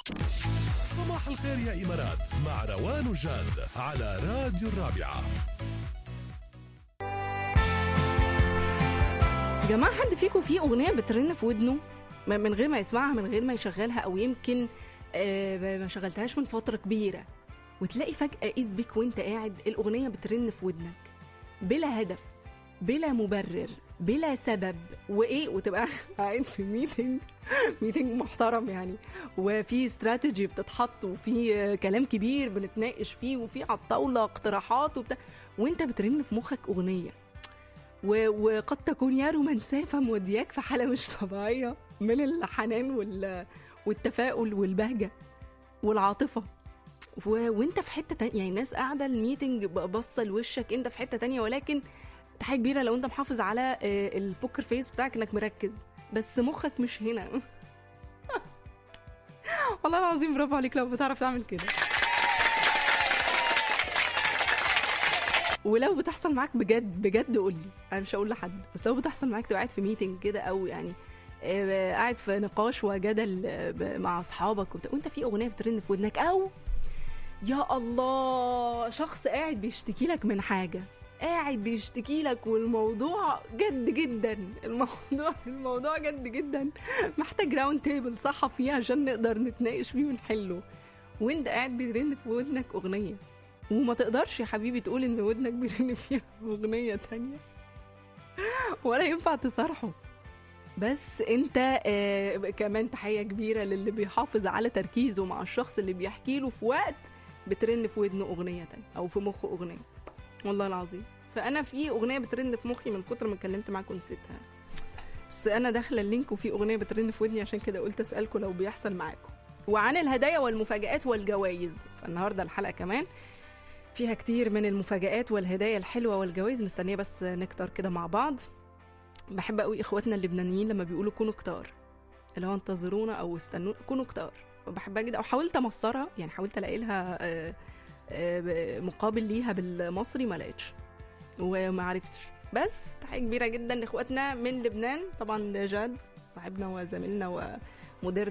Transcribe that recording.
صباح الخير يا إمارات مع روان وجاد على راديو الرابعة جماعة حد فيكم في أغنية بترن في ودنه م- من غير ما يسمعها من غير ما يشغلها أو يمكن آه، ما شغلتهاش من فترة كبيرة وتلاقي فجأة إذ بك وأنت قاعد الأغنية بترن في ودنك بلا هدف بلا مبرر بلا سبب وايه وتبقى قاعد في ميتنج ميتنج محترم يعني وفي استراتيجي بتتحط وفي آه، كلام كبير بنتناقش فيه وفي على الطاوله اقتراحات وبتاع وانت بترن في مخك اغنيه و... وقد تكون يا رومانسية فمودياك في حالة مش طبيعية من الحنان وال... والتفاؤل والبهجة والعاطفة و... وانت في حتة تانية يعني الناس قاعدة الميتنج ب- باصة لوشك انت في حتة تانية ولكن حاجة كبيرة لو انت محافظ على آه، البوكر فيس بتاعك انك مركز بس مخك مش هنا والله العظيم برافو عليك لو بتعرف تعمل كده ولو بتحصل معاك بجد بجد قول لي انا مش هقول لحد بس لو بتحصل معاك تبقى قاعد في ميتنج كده او يعني آه، قاعد في نقاش وجدل آه، ب- مع اصحابك وبتاع وانت في اغنيه بترن في ودنك او يا الله شخص قاعد بيشتكي لك من حاجه قاعد بيشتكي لك والموضوع جد جدا الموضوع الموضوع جد جدا محتاج راوند تيبل صحفي عشان نقدر نتناقش فيه ونحله وانت قاعد بيرن في ودنك اغنيه وما تقدرش يا حبيبي تقول ان ودنك بيرن فيها اغنيه تانية ولا ينفع تصارحه بس انت آه كمان تحيه كبيره للي بيحافظ على تركيزه مع الشخص اللي بيحكي له في وقت بترن في ودنه اغنيه تانية او في مخه اغنيه والله العظيم فانا في اغنيه بترن في مخي من كتر ما اتكلمت معاكم نسيتها بس انا داخله اللينك وفي اغنيه بترن في ودني عشان كده قلت اسالكم لو بيحصل معاكم وعن الهدايا والمفاجآت والجوائز فالنهارده الحلقه كمان فيها كتير من المفاجآت والهدايا الحلوة والجوائز مستنية بس نكتر كده مع بعض بحب قوي اخواتنا اللبنانيين لما بيقولوا كونوا كتار اللي هو انتظرونا او استنوا كونوا كتار بحبها جدا او حاولت امصرها يعني حاولت الاقي لها آه، آه، مقابل ليها بالمصري ما لقيتش وما عرفتش بس تحيه كبيره جدا لاخواتنا من لبنان طبعا جاد صاحبنا وزميلنا ومديرنا